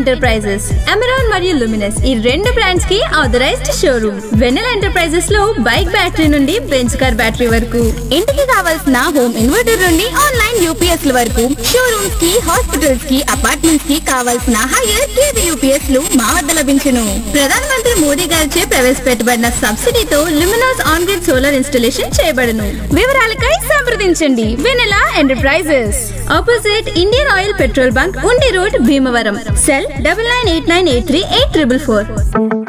enterprises Amaron మరియు Luminous ఈ రెండు బ్రాండ్స్ కి ఆథరైజ్డ్ షోరూమ్ వెన్నెల ఎంటర్ప్రైజెస్ లో బైక్ బ్యాటరీ నుండి బెంచ్ కార్ బ్యాటరీ వరకు ఇంటికి కావాల్సిన హోమ్ ఇన్వర్టర్ నుండి ఆన్లైన్ యూపీఎస్ ల వరకు షోరూమ్స్ కి హాస్పిటల్స్ కి అపార్ట్మెంట్స్ కి కావాల్సిన హైయర్ కేవీ యూపీఎస్ లు మా వద్ద లభించును ప్రధానమంత్రి మోదీ గారిచే ప్రవేశపెట్టబడిన సబ్సిడీతో Luminous on grid solar installation చేయబడను వివరాలకై సంప్రదించండి Vennela enterprises opposite Indian oil petrol bunk Undi road Bhimavaram cell double nine eight nine eight three eight triple four